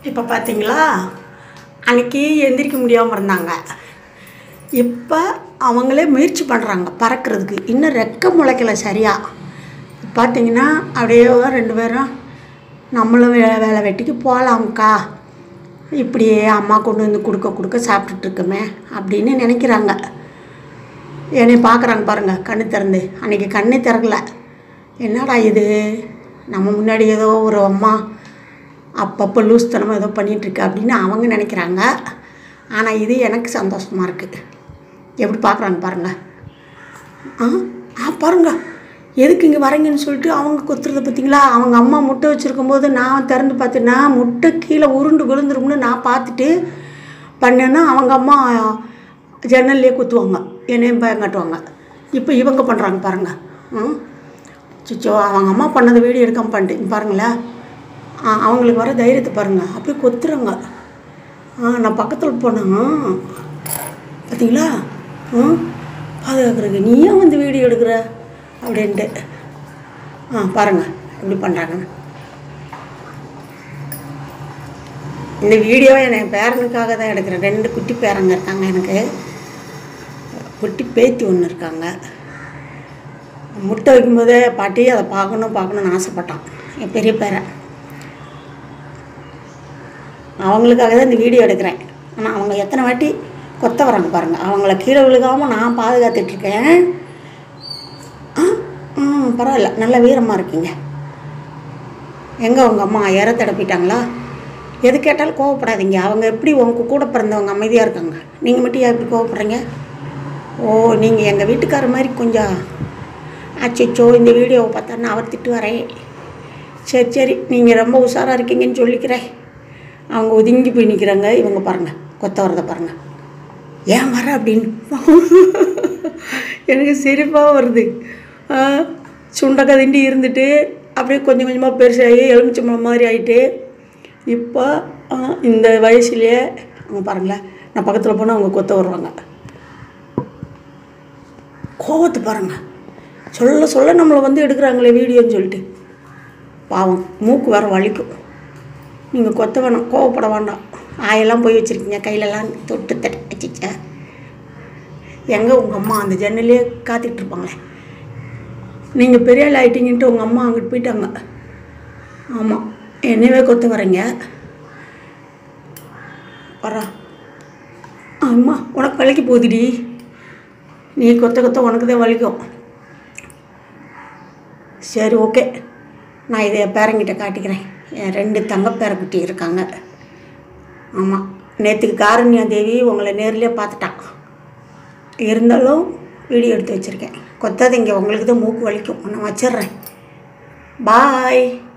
இப்போ பார்த்தீங்களா அன்னைக்கு எந்திரிக்க முடியாமல் இருந்தாங்க இப்போ அவங்களே முயற்சி பண்ணுறாங்க பறக்கிறதுக்கு இன்னும் ரெக்க முளைக்கல சரியா பார்த்தீங்கன்னா அப்படியே ரெண்டு பேரும் நம்மளும் வே வேலை வெட்டிக்கு போகலாம்க்கா இப்படியே அம்மா கொண்டு வந்து கொடுக்க கொடுக்க சாப்பிட்டுட்டு இருக்கோமே அப்படின்னு நினைக்கிறாங்க என்னை பார்க்குறாங்க பாருங்கள் கண்ணு திறந்து அன்றைக்கி கண்ணே திறக்கல என்னடா இது நம்ம முன்னாடி ஏதோ ஒரு அம்மா அப்பப்போ லூஸ்தனமாக ஏதோ பண்ணிகிட்ருக்கு அப்படின்னு அவங்க நினைக்கிறாங்க ஆனால் இது எனக்கு சந்தோஷமாக இருக்குது எப்படி பார்க்குறாங்க பாருங்கள் ஆ ஆ பாருங்க எதுக்கு இங்கே வரீங்கன்னு சொல்லிட்டு அவங்க கொத்துறத பார்த்தீங்களா அவங்க அம்மா முட்டை வச்சுருக்கும் போது நான் திறந்து பார்த்தேன்னா முட்டை கீழே உருண்டு விழுந்துரும்னு நான் பார்த்துட்டு பண்ணேன்னா அவங்க அம்மா ஜன்னல்லே குத்துவாங்க என்னையும் பயங்காட்டுவாங்க இப்போ இவங்க பண்ணுறாங்க பாருங்கள் ம் சிச்சோ அவங்க அம்மா பண்ணதை வீடியோ எடுக்காம பண்ணிட்டு பாருங்களேன் ஆ, அவங்களுக்கு வர தைரியத்தை பாருங்கள் அப்படியே கொத்துறாங்க ஆ நான் பக்கத்தில் போனேன் பார்த்தீங்களா ம் பாதுகாக்கிறதுக்கு நீ ஏன் வந்து வீடியோ எடுக்கிற அப்படின்ட்டு ஆ பாருங்கள் எப்படி பண்ணுறாங்கன்னு இந்த வீடியோவை என் பேரனுக்காக தான் எடுக்கிறேன் ரெண்டு குட்டி பேரங்க இருக்காங்க எனக்கு குட்டி பேத்தி ஒன்று இருக்காங்க முட்டை வைக்கும்போதே பாட்டி அதை பார்க்கணும் பார்க்கணுன்னு ஆசைப்பட்டான் என் பெரிய பேரன் அவங்களுக்காக தான் இந்த வீடியோ எடுக்கிறேன் ஆனால் அவங்க எத்தனை வாட்டி கொத்த வராங்க பாருங்கள் அவங்கள கீழே விழுகாமல் நான் பாதுகாத்துட்ருக்கேன் ஆ ம் பரவாயில்ல நல்ல வீரமாக இருக்கீங்க எங்கே உங்கள் அம்மா இற தடப்பிட்டாங்களா எது கேட்டாலும் கோவப்படாதீங்க அவங்க எப்படி உங்க கூட பிறந்தவங்க அமைதியாக இருக்காங்க நீங்கள் மட்டும் ஏன் எப்படி கோவப்படுறீங்க ஓ நீங்கள் எங்கள் வீட்டுக்கார மாதிரி கொஞ்சம் அச்சோ இந்த வீடியோவை பார்த்தா அவர் திட்டு வரேன் சரி சரி நீங்கள் ரொம்ப உஷாராக இருக்கீங்கன்னு சொல்லிக்கிறேன் அவங்க ஒதுங்கி போய் நிற்கிறாங்க இவங்க பாருங்கள் கொத்த வரதை பாருங்கள் ஏன் வர அப்படின்னு எனக்கு சிரிப்பாக வருது ஆ, சுண்டக்காய் திண்டி இருந்துட்டு அப்படியே கொஞ்சம் கொஞ்சமாக பெருசாகி எலுமிச்சம்பழம் மாதிரி ஆயிட்டு இப்போ ஆ, இந்த வயசுலேயே அவங்க பாருங்களேன் நான் பக்கத்தில் போனால் அவங்க கொத்த வருவாங்க கோவத்தை பாருங்கள் சொல்ல சொல்ல நம்மளை வந்து எடுக்கிறாங்களே வீடியோன்னு சொல்லிட்டு பாவம் மூக்கு வேறு வலிக்கும் நீங்கள் கொத்த வேணாம் கோவப்பட வேண்டாம் ஆயெல்லாம் போய் வச்சுருக்கீங்க கையிலலாம் தொட்டு தட்டி வச்சுச்சா எங்கே உங்கள் அம்மா அந்த ஜன்னலே காத்துக்கிட்டு இருப்பாங்களே நீங்கள் பெரிய ஆள் ஆயிட்டீங்கன்ட்டு உங்கள் அம்மா அங்கிட்டு போயிட்டாங்க ஆமாம் என்னவே கொத்த வரீங்க வரா அம்மா உனக்கு வலிக்கு போகுதுடி நீ கொத்த கொத்த உனக்கு தான் வலிக்கும் சரி ஓகே நான் இதை என் பேரங்கிட்ட காட்டிக்கிறேன் என் ரெண்டு தங்க பேரக்குட்டி இருக்காங்க ஆமாம் நேற்றுக்கு காரண்யா தேவி உங்களை நேர்லேயே பார்த்துட்டான் இருந்தாலும் வீடியோ எடுத்து வச்சுருக்கேன் கொத்தாதீங்க உங்களுக்கு தான் மூக்கு வலிக்கும் நான் வச்சிடுறேன் பாய்